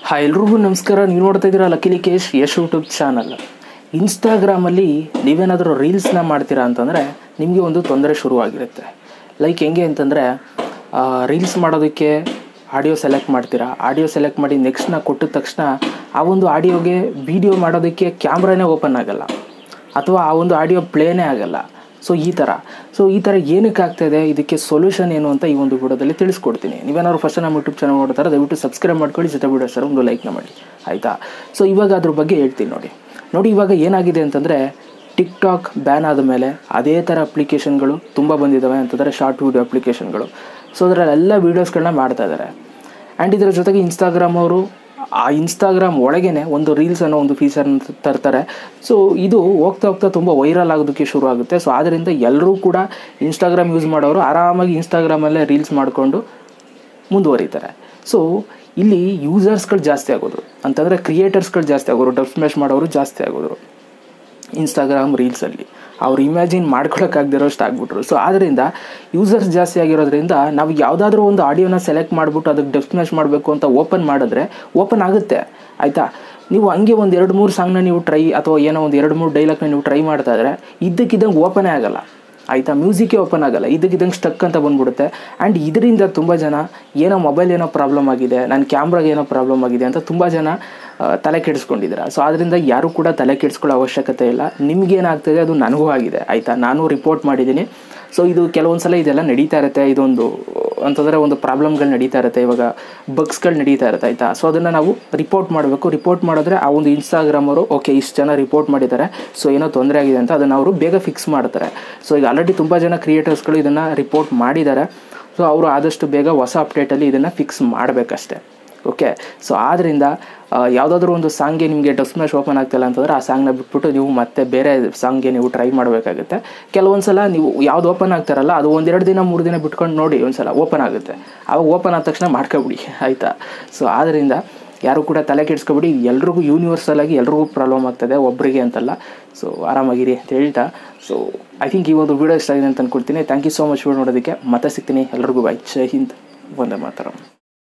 hi ಎಲ್ರಿಗೂ ನಮಸ್ಕಾರ ನೀವು ನೋಡ್ತಾ ಇದ್ದೀರಾ ಲಕಿಲಿ ಕೇಶ್ ಯಶ್ ಯೂಟ್ಯೂಬ್ ಚಾನಲ್ ಇನ್ಸ್ಟಾಗ್ರಾಮಲ್ಲಿ ನೀವೇನಾದರೂ ರೀಲ್ಸ್ನ ಮಾಡ್ತೀರಾ ಅಂತಂದರೆ ನಿಮಗೆ ಒಂದು ತೊಂದರೆ ಶುರುವಾಗಿರುತ್ತೆ ಲೈಕ್ ಹೆಂಗೆ ಅಂತಂದರೆ ರೀಲ್ಸ್ ಮಾಡೋದಕ್ಕೆ ಆಡಿಯೋ ಸೆಲೆಕ್ಟ್ ಮಾಡ್ತೀರಾ ಆಡಿಯೋ ಸೆಲೆಕ್ಟ್ ಮಾಡಿ ನೆಕ್ಸ್ಟ್ನ ಕೊಟ್ಟಿದ ತಕ್ಷಣ ಆ ಒಂದು ಆಡಿಯೋಗೆ ವಿಡಿಯೋ ಮಾಡೋದಕ್ಕೆ ಕ್ಯಾಮ್ರಾನೇ ಓಪನ್ ಆಗಲ್ಲ ಅಥವಾ ಆ ಒಂದು ಆಡಿಯೋ ಪ್ಲೇನೇ ಆಗಲ್ಲ ಸೊ ಈ ಥರ ಸೊ ಈ ಥರ ಏನಕ್ಕೆ ಆಗ್ತಾಯಿದೆ ಇದಕ್ಕೆ ಸೊಲ್ಯೂಷನ್ ಏನು ಅಂತ ಈ ಒಂದು ವಿಡಿಯೋದಲ್ಲಿ ತಿಳಿಸ್ಕೊಡ್ತೀನಿ ನೀವೇನಾದ್ರು ಫಸ್ಟ್ ನಮ್ಮ ಯೂಟ್ಯೂಬ್ ಚಾನಲ್ ನೋಡ್ತಾರೆ ದಯವಿಟ್ಟು ಸಬ್ಸ್ಕ್ರೈಬ್ ಮಾಡ್ಕೊಳ್ಳಿ ಜೊತೆ ವಿಡಿಯೋ ಸರ್ ಒಂದು ಲೈಕ್ನ ಮಾಡಿ ಆಯಿತಾ ಸೊ ಇವಾಗ ಅದ್ರ ಬಗ್ಗೆ ಹೇಳ್ತೀನಿ ನೋಡಿ ನೋಡಿ ಇವಾಗ ಏನಾಗಿದೆ ಅಂತಂದರೆ ಟಿಕ್ ಟಾಕ್ ಬ್ಯಾನ್ ಆದ ಮೇಲೆ ಅದೇ ಥರ ಅಪ್ಲಿಕೇಶನ್ಗಳು ತುಂಬ ಬಂದಿದ್ದಾವೆ ಅಂತಂದರೆ ಶಾರ್ಟ್ ವೀಡಿಯೋ ಅಪ್ಲಿಕೇಶನ್ಗಳು ಸೊ ಅದರಲ್ಲೆಲ್ಲ ವೀಡಿಯೋಸ್ಗಳನ್ನ ಮಾಡ್ತಾ ಇದ್ದಾರೆ ಆ್ಯಂಡ್ ಇದರ ಜೊತೆಗೆ ಇನ್ಸ್ಟಾಗ್ರಾಮ್ ಅವರು ಆ ಇನ್ಸ್ಟಾಗ್ರಾಮ್ ಒಳಗೇನೆ ಒಂದು ರೀಲ್ಸ್ ಅನ್ನೋ ಒಂದು ಫೀಚರ್ನ ತರ್ತಾರೆ ಸೊ ಇದು ಹೋಗ್ತಾ ಹೋಗ್ತಾ ತುಂಬ ವೈರಲ್ ಆಗೋದಕ್ಕೆ ಶುರು ಆಗುತ್ತೆ ಸೊ ಆದ್ದರಿಂದ ಎಲ್ಲರೂ ಕೂಡ ಇನ್ಸ್ಟಾಗ್ರಾಮ್ ಯೂಸ್ ಮಾಡೋರು ಆರಾಮಾಗಿ ಇನ್ಸ್ಟಾಗ್ರಾಮಲ್ಲೇ ರೀಲ್ಸ್ ಮಾಡಿಕೊಂಡು ಮುಂದುವರಿತಾರೆ ಸೊ ಇಲ್ಲಿ ಯೂಸರ್ಸ್ಗಳು ಜಾಸ್ತಿ ಆಗೋದು ಅಂತಂದರೆ ಕ್ರಿಯೇಟರ್ಸ್ಗಳು ಜಾಸ್ತಿ ಆಗೋರು ಡಬ್ ಸ್ಮ್ಯಾಶ್ ಮಾಡೋರು ಜಾಸ್ತಿ ಆಗೋದ್ರು ಇನ್ಸ್ಟಾಗ್ರಾಮ್ ರೀಲ್ಸಲ್ಲಿ ಅವ್ರು ಇಮ್ಯಾಜಿನ್ ಮಾಡ್ಕೊಳಕ್ಕಾಗದಿರೋಷ್ಟು ಆಗ್ಬಿಟ್ರು ಸೊ ಆದ್ದರಿಂದ ಯೂಸರ್ಸ್ ಜಾಸ್ತಿ ಆಗಿರೋದ್ರಿಂದ ನಾವು ಯಾವುದಾದ್ರೂ ಒಂದು ಆಡಿಯೋನ ಸೆಲೆಕ್ಟ್ ಮಾಡಿಬಿಟ್ಟು ಅದಕ್ಕೆ ಡೆಫ್ ಸ್ಮ್ಯಾಶ್ ಮಾಡಬೇಕು ಅಂತ ಓಪನ್ ಮಾಡಿದ್ರೆ ಓಪನ್ ಆಗುತ್ತೆ ಆಯಿತಾ ನೀವು ಹಂಗೆ ಒಂದು ಎರಡು ಮೂರು ಸಾಂಗ್ನ ನೀವು ಟ್ರೈ ಅಥವಾ ಏನೋ ಒಂದು ಎರಡು ಮೂರು ಡೈಲಾಗ್ನ ನೀವು ಟ್ರೈ ಮಾಡ್ತಾ ಇದ್ರೆ ಇದ್ದಕ್ಕಿದ್ದಂಗೆ ಓಪನೇ ಆಗಲ್ಲ ಆಯಿತಾ ಮ್ಯೂಸಿಕ್ಕೇ ಓಪನ್ ಆಗಲ್ಲ ಇದಕ್ಕಿದ್ದಂಗೆ ಸ್ಟಕ್ ಅಂತ ಬಂದ್ಬಿಡುತ್ತೆ ಆ್ಯಂಡ್ ಇದರಿಂದ ತುಂಬ ಜನ ಏನೋ ಮೊಬೈಲ್ ಏನೋ ಪ್ರಾಬ್ಲಮ್ ಆಗಿದೆ ನನ್ನ ಕ್ಯಾಮ್ರಾಗೆ ಏನೋ ಪ್ರಾಬ್ಲಮ್ ಆಗಿದೆ ಅಂತ ತುಂಬ ಜನ ಆ, ತಲೆ ಕೆಡಿಸ್ಕೊಂಡಿದ್ದೀರಾ ಸೊ ಅದರಿಂದ ಯಾರೂ ಕೂಡ ತಲೆ ಕೆಡಿಸ್ಕೊಳ್ಳೋ ಅವಶ್ಯಕತೆ ಇಲ್ಲ ನಿಮ್ಗೇನಾಗ್ತದೆ ಅದು ನನಗೂ ಆಗಿದೆ ಆಯಿತಾ ನಾನು ರಿಪೋರ್ಟ್ ಮಾಡಿದ್ದೀನಿ ಸೊ ಇದು ಕೆಲವೊಂದು ಸಲ ಇದೆಲ್ಲ ನಡೀತಾ ಇರುತ್ತೆ ಇದೊಂದು ಅಂತಂದರೆ ಒಂದು ಪ್ರಾಬ್ಲಮ್ಗಳು ನಡೀತಾ ಇರುತ್ತೆ ಇವಾಗ ಬಗ್ಸ್ಗಳು ನಡೀತಾ ಇರುತ್ತೆ ಆಯಿತಾ ಸೊ ಅದನ್ನು ನಾವು ರಿಪೋರ್ಟ್ ಮಾಡಬೇಕು ರಿಪೋರ್ಟ್ ಮಾಡಿದ್ರೆ ಆ ಒಂದು ಇನ್ಸ್ಟಾಗ್ರಾಮ್ ಅವರು ಓಕೆ ಇಷ್ಟು ಜನ ರಿಪೋರ್ಟ್ ಮಾಡಿದ್ದಾರೆ ಸೊ ಏನೋ ತೊಂದರೆ ಆಗಿದೆ ಅಂತ ಅದನ್ನು ಅವರು ಬೇಗ ಫಿಕ್ಸ್ ಮಾಡ್ತಾರೆ ಸೊ ಈಗ ಆಲ್ರೆಡಿ ತುಂಬ ಜನ ಕ್ರಿಯೇಟರ್ಸ್ಗಳು ಇದನ್ನು ರಿಪೋರ್ಟ್ ಮಾಡಿದ್ದಾರೆ ಸೊ ಅವರು ಆದಷ್ಟು ಬೇಗ ಹೊಸ ಅಪ್ಡೇಟಲ್ಲಿ ಇದನ್ನು ಫಿಕ್ಸ್ ಮಾಡಬೇಕಷ್ಟೆ ಓಕೆ ಸೊ ಆದ್ದರಿಂದ ಯಾವುದಾದ್ರೂ ಒಂದು ಸಾಂಗ್ಗೆ ನಿಮಗೆ ಡಸ್ ಮ್ಯಾಶ್ ಓಪನ್ ಆಗ್ತಿಲ್ಲ ಅಂತಂದರೆ ಆ ಸಾಂಗ್ನ ಬಿಟ್ಬಿಟ್ಟು ನೀವು ಮತ್ತೆ ಬೇರೆ ಸಾಂಗ್ಗೆ ನೀವು ಟ್ರೈ ಮಾಡಬೇಕಾಗುತ್ತೆ ಕೆಲವೊಂದು ಸಲ ನೀವು ಯಾವ್ದು ಓಪನ್ ಆಗ್ತಾರಲ್ಲ ಅದು ಒಂದೆರಡು ದಿನ ಮೂರು ದಿನ ಬಿಟ್ಕೊಂಡು ನೋಡಿ ಒಂದು ಸಲ ಓಪನ್ ಆಗುತ್ತೆ ಆವಾಗ ಓಪನ್ ಆದ ತಕ್ಷಣ ಮಾಡ್ಕೊಬಿಡಿ ಆಯಿತಾ ಸೊ ಆದ್ದರಿಂದ ಯಾರು ಕೂಡ ತಲೆ ಕೆಡಿಸ್ಕೊಬಿಡಿ ಎಲ್ರಿಗೂ ಯೂನಿವರ್ಸಲ್ ಆಗಿ ಎಲ್ರಿಗೂ ಪ್ರಾಬ್ಲಮ್ ಆಗ್ತದೆ ಒಬ್ಬರಿಗೆ ಅಂತಲ್ಲ ಸೊ ಆರಾಮಾಗಿರಿ ಅಂತ ಹೇಳ್ತಾ ಸೊ ಐ ಥಿಂಕ್ ಈ ಒಂದು ವಿಡಿಯೋ ಇಷ್ಟ ಆಗಿದೆ ಅಂತ ಅಂದ್ಕೊಳ್ತೀನಿ thank you so much video ನೋಡೋದಕ್ಕೆ ಮತ್ತೆ ಸಿಗ್ತೀನಿ ಎಲ್ರಿಗೂ ಬೈ ಜೈ ಹಿಂದ್ ಒಂದೇ ಮಾತರಂ